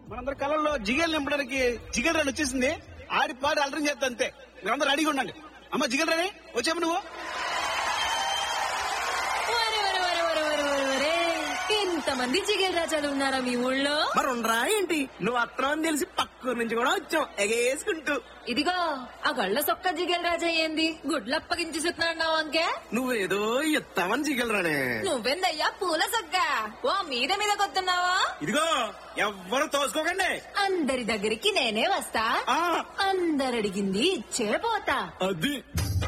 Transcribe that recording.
మనందరి కళల్లో జిగేలు నింపడానికి జిగేల్ రాణి వచ్చేసింది ఆడి పాడి అలరం చేస్తా అంతే మీరందరూ రెడీగా ఉండండి అమ్మ జిగేల్ రాణి వచ్చాము నువ్వు ఒరే, ఒరే, ఒరే, ఒరే, ఒరే, ఒరే, ఒరే. ఇంతమంది జిగేల్ రాజాలు ఉన్నారా మీ ఊళ్ళో మరి ఉండరా ఏంటి నువ్వు అత్తనం అని తెలిసి పక్కూరు నుంచి కూడా వచ్చాం ఎగేసుకుంటూ ఇదిగో ఆ గళ్ళ సొక్క జిగేల్ రాజా ఏంది గుడ్లప్పగించి సుతున్నాడు అంకే నువ్వేదో ఎత్తామని జిగలరానే నువ్వెందయ్యా పూల సొక్క ఓ మీద మీద కొత్తున్నావా ఇదిగో ఎవ్వరు తోసుకోకండి అందరి దగ్గరికి నేనే వస్తా ఆ అందరడిగింది ఇచ్చే పోతా అది